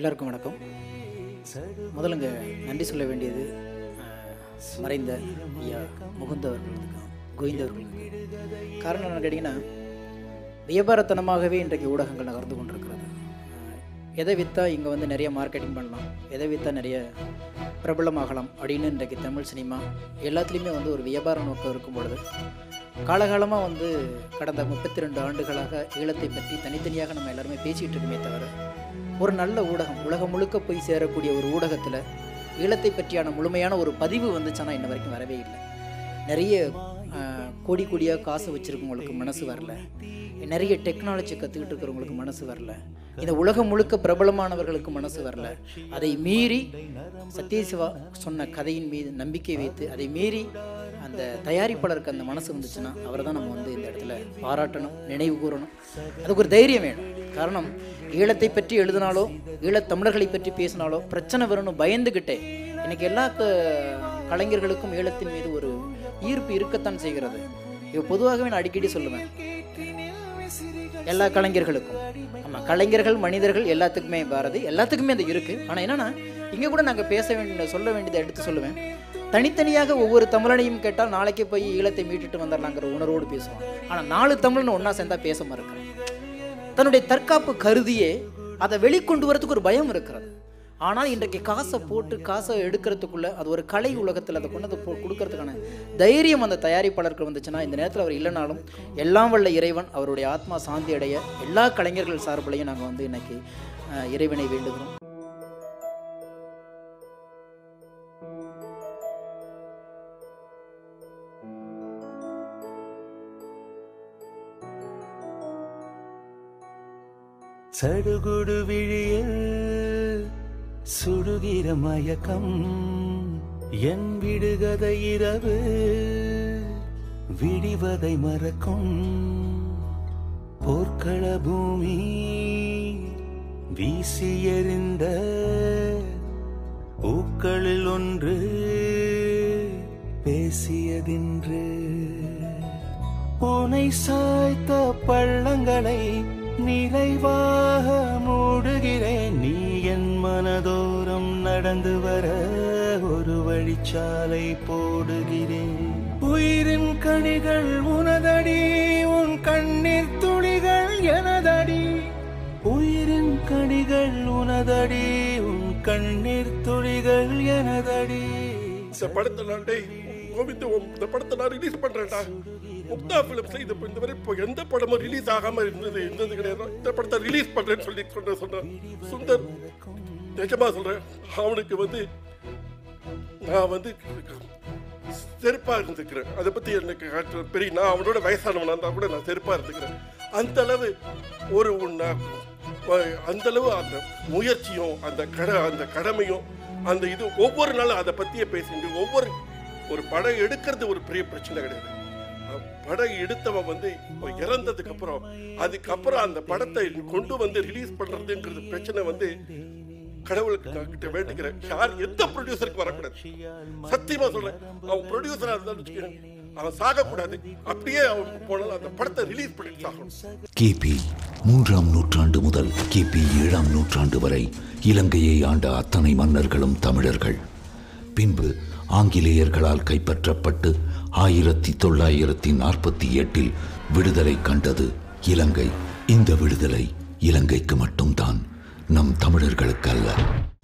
எல்லாருக்கும் வணக்கம் முதலுங்க நன்றி சொல்ல வேண்டியது அஹ், மறைந்த ஐயா முகுந்த அவர்களுக்கு கோவிந்த அவர்களுக்கு காரணம் என்ன கேட்டிங்கன்னா வியாபாரத்தனமாகவே இன்றைக்கு ஊடகங்கள் நகர்ந்து கொண்டிருக்கிறது அஹ், எதை விற்றா இங்கே வந்து நிறைய மார்க்கெட்டிங் பண்ணலாம் எதை விற்றா நிறைய பிரபலமாகலாம் அப்படின்னு இன்றைக்கு தமிழ் சினிமா எல்லாத்துலேயுமே வந்து ஒரு வியாபார நோக்கம் இருக்கும் பொழுது காலகாலமாக வந்து கடந்த முப்பத்தி ரெண்டு ஆண்டுகளாக ஈழத்தை பற்றி தனித்தனியாக நம்ம எல்லாருமே பேசிகிட்டு இருக்குமே தவிர ஒரு நல்ல ஊடகம் உலகம் முழுக்க போய் சேரக்கூடிய ஒரு ஊடகத்தில் ஈழத்தை பற்றியான முழுமையான ஒரு பதிவு வந்துச்சுன்னா இன்ன வரைக்கும் வரவே இல்லை நிறைய ஆஹ், கோடி கோடியாக காசு வச்சுருக்கவங்களுக்கு மனசு வரல நிறைய டெக்னாலஜி கற்றுக்கிட்டு இருக்கிறவங்களுக்கு மனசு வரல இந்த உலகம் முழுக்க பிரபலமானவர்களுக்கு மனசு வரல அதை மீறி சத்யசிவா சொன்ன கதையின் மீது நம்பிக்கை வைத்து அதை மீறி அந்த தயாரிப்பாளருக்கு அந்த மனசு வந்துச்சுன்னா அவரை தான் நம்ம வந்து இந்த இடத்துல பாராட்டணும் நினைவு கூறணும் அதுக்கு ஒரு தைரியம் வேணும் காரணம் ஈழத்தை பற்றி எழுதினாலோ ஈழத் தமிழர்களை பற்றி பேசினாலோ பிரச்சனை வரும்னு பயந்துக்கிட்டே இன்னைக்கு எல்லா க- கலைஞர்களுக்கும் ஈழத்தின் மீது ஒரு ஈர்ப்பு இருக்கத்தான் செய்கிறது இது பொதுவாகவே நான் அடிக்கடி சொல்லுவேன் எல்லா கலைஞர்களுக்கும் ஆமாம் கலைஞர்கள் மனிதர்கள் எல்லாத்துக்குமே பாரதி எல்லாத்துக்குமே அது இருக்குது ஆனால் என்னன்னா இங்கே கூட நாங்கள் பேச வேண்டிய சொல்ல வேண்டியதை எடுத்து சொல்லுவேன் தனித்தனியாக ஒவ்வொரு தமிழனையும் கேட்டால் நாளைக்கே போய் ஈழத்தை மீட்டுட்டு வந்துடலாங்கிற உணர்வோடு பேசுவோம் ஆனால் நாலு தமிழன் ஒன்றா சேர்ந்தா பேச மறுக்கிறேன் தன்னுடைய தற்காப்பு கருதியே அதை வெளிக்கொண்டு வரதுக்கு ஒரு பயம் இருக்கிறது ஆனால் இன்றைக்கு காசை போட்டு காசை எடுக்கிறதுக்குள்ள அது ஒரு கலை உலகத்தில் அதை கொண்டு வந்து போ- கொடுக்கறதுக்கான தைரியம் அந்த தயாரிப்பாளருக்கு வந்துச்சுன்னா இந்த நேரத்தில் அவர் இல்லைனாலும் எல்லாம் வல்ல இறைவன் அவருடைய ஆத்மா சாந்தி அடைய எல்லா கலைஞர்கள் சார்பிலையும் நாங்கள் வந்து இன்னைக்கு அஹ், இறைவனை வேண்டுகிறோம் சடுகுடு விழியில் சுடுகிற மயக்கம் என் விடுகதை இரவு விடிவதை மறக்கும் போர்க்கள பூமி வீசி எறிந்த பூக்களில் ஒன்று பேசியதின்று உனை சாய்த்த பள்ளங்களை நிறைவாக மூடுகிறேன் நீ என் மனதோரம் நடந்து வர ஒரு வழிச்சாலை போடுகிறேன் உயிரின் கனிகள் உனதடி உன் கண்ணீர் துளிகள் எனதடி உயிரின் கனிகள் உனதடி உன் கண்ணீர் துளிகள் எனதடி இந்த படத்தை நான் டேய் கோவிந்த் உன் இந்த படத்தை நான் ரிலீஸ் பண்றேன்டா முக்தா பிலிம்ஸ்ல இது இந்த வரை இப்போ எந்த படமும் ரிலீஸ் ஆகாம இருந்தது இருந்தது கிடையாது இந்த படத்தை ரிலீஸ் பண்றேன்னு சொல்லி சொன்ன சொன்னான் சுந்தர் நிஜமா சொல்றேன் அவனுக்கு வந்து நான் வந்து செருப்பா இருந்துக்கிறேன் அதை பத்தி எனக்கு காட்டுற பெரிய நான் அவனோட வயசானவனா இருந்தா கூட நான் செருப்பா இருந்துக்கிறேன் அந்த அளவு ஒரு உன்ன- வ- அந்த அளவு அந்த முயற்சியும் அந்த கட அந்த கடமையும் அந்த இது ஒவ்வொரு நாளும் அதை பத்தியே பேசிட்டு ஒவ்வொரு ஒரு படம் எடுக்கிறது ஒரு பெரிய பிரச்சனை கிடையாது அஹ் படம் எடுத்தவன் வந்து இப்போ இறந்ததுக்கு அப்புறம் அதுக்கப்புறம் அந்த படத்தை கொண்டு வந்து ரிலீஸ் பண்றதுங்கிறது பிரச்சனை வந்து கடவுளுக்கு நான் கிட்ட வேண்டிக்கிறேன் யார் எந்த ப்ரொடியூசருக்கு வரக்கூடாது சத்தியமா சொல்றேன் அவன் ப்ரொடியூசரா இருந்தாலும் வச்சுக்கோங்க, அவன் சாகக்கூடாது அப்படியே அவன் போனாலும் அந்த படத்தை ரிலீஸ் பண்ணிட்டு சாகணும் கிபி மூன்றாம் நூற்றாண்டு முதல் கிபி ஏழாம் நூற்றாண்டு வரை இலங்கையை ஆண்ட அத்தனை மன்னர்களும் தமிழர்கள் பின்பு ஆங்கிலேயர்களால் கைப்பற்றப்பட்டு ஆயிரத்தி தொள்ளாயிரத்தி நாற்பத்தி எட்டில் விடுதலை கண்டது இலங்கை இந்த விடுதலை இலங்கைக்கு மட்டும்தான் நம் தமிழர்களுக்கு அல்ல